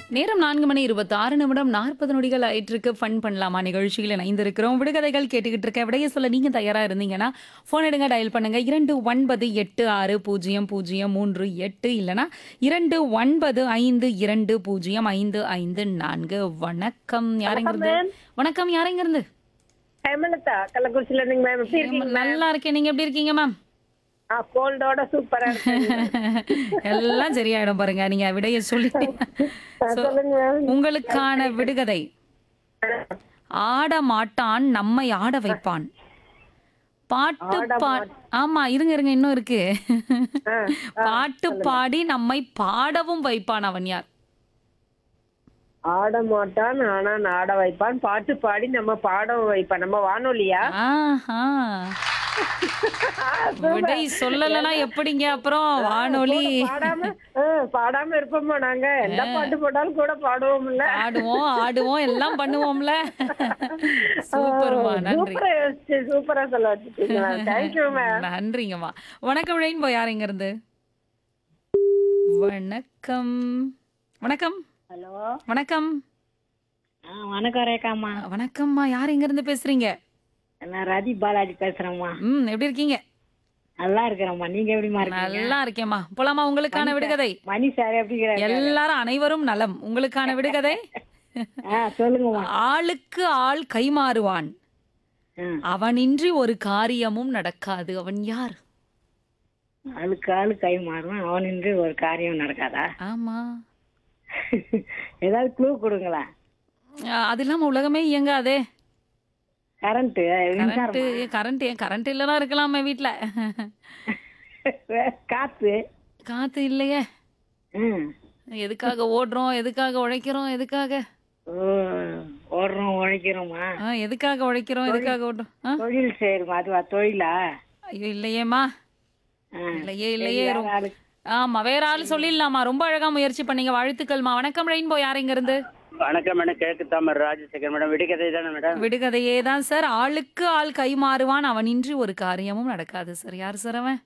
நேரம் நான்கு மணி இருபத்தி ஆறு நிமிடம் நாற்பது நொடிகள் ஆயிட்டிருக்கு ஃபன் பண்ணலாமா நிகழ்ச்சியில் இணைந்திருக்கிறோம் விடுகதைகள் கேட்டுக்கிட்டு இருக்க விடைய சொல்ல நீங்க தயாரா இருந்தீங்கன்னா ஃபோன் எடுங்க டயல் பண்ணுங்க இரண்டு ஒன்பது எட்டு ஆறு பூஜ்ஜியம் பூஜ்ஜியம் மூன்று எட்டு இல்லனா இரண்டு ஒன்பது ஐந்து இரண்டு பூஜ்ஜியம் ஐந்து ஐந்து நான்கு வணக்கம் யாரெங்கிறது வணக்கம் யாரெங்கிறது ஹேமலதா கள்ளக்குறிச்சியில இருந்தீங்க மேம் எப்படி இருக்கீங்க நல்லா இருக்கேன் நீங்க எப்படி இருக்கீங்க மேம் ஆ கோல்டோட சூப்பரா இருக்கு எல்லாம் சரியாயிடும் பாருங்க நீங்க விடைய சொல்லிட்டு சொல்லுங்க மேம் உங்களுக்கான விடுகதை ஆட மாட்டான் நம்மை ஆட வைப்பான் பாட்டு பா ஆமா இருங்க இருங்க இன்னும் இருக்கு பாட்டு பாடி நம்மை பாடவும் வைப்பான் அவன் யார் ஆட மாட்டான் ஆனா நாட வைப்பான் பாட்டு பாடி நம்ம பாட வைப்பான் நம்ம வானொலியா ஆஹா விடை சொல்லலைன்னா எப்படிங்க அப்புறம் வானொலி பாடாம ஆ, பாடாம இருப்போமா நாங்க எந்த பாட்டு போட்டாலும் கூட பாடுவோம்ல ஆடுவோம் ஆடுவோம் எல்லாம் பண்ணுவோம்ல சூப்பர்மா நன்றி சூப்பரா யோசிச்சு சூப்பரா சொல்ல வச்சுட்டீங்க தேங்க்யூ மேம் நன்றிங்கம்மா வணக்கம் ரெயின்போ யார் இங்க இருந்து வணக்கம் வணக்கம் ஹலோ வணக்கம் ஆ வணக்கம் ரேகாம்மா வணக்கம்மா யார் இங்க இருந்து பேசுறீங்க நான் ரதி பாலாஜி பேசுறேம்மா ம் எப்படி இருக்கீங்க நல்லா இருக்கிறேம்மா நீங்க எப்படிமா இருக்கீங்க நல்லா இருக்கேம்மா போலாமா உங்களுக்கான விடுகதை மணி சார் எப்படி இருக்கிறாரு? எல்லாரும் அனைவரும் நலம் உங்களுக்கான விடுகதை ஆ சொல்லுங்கம்மா ஆளுக்கு ஆள் கைமாறுவான் ஆ, அவனின்றி ஒரு காரியமும் நடக்காது அவன் யார் ஆளுக்கு ஆளு கை மாறும் அவனின்றி ஒரு காரியம் நடக்காதா ஆமா ஏதாவது க்ளூ கொடுங்களேன் அஹ் அது இல்லாம உலகமே இயங்காதே கரண்ட் கரண்ட் கரண்ட் ஏன் கரண்ட் இல்லைனா இருக்கலாமே வீட்ல காத்து காத்து இல்லையே ம். எதுக்காக ஓடுறோம் எதுக்காக உழைக்கிறோம் எதுக்காக ஓ, ஓடுறோம் உழைக்கிறோமா ஆ, எதுக்காக உழைக்கிறோம் எதுக்காக ஓடுறோம் ஆ? தொழில் செய்யறோமா அதுவா தொழிலா ஐயோ இல்லையேம்மா ஆ. இல்லையே இல்லையே வேற ரொ- ஆளு. ஆமா வேற ஆள் சொல்லிடலாமா ரொம்ப அழகா முயற்சி பண்ணீங்க வாழ்த்துக்கள்மா வணக்கம் ரெயின்போ யார் இங்க இருந்து வணக்கம் மேடம் கிழக்கு தாமர் ராஜசேகர் மேடம் விடுகதை தானே மேடம் விடுகதையே தான் சார் ஆளுக்கு ஆள் கைமாறுவான் அவனின்றி ஒரு காரியமும் நடக்காது சார் யார் சார் அவன்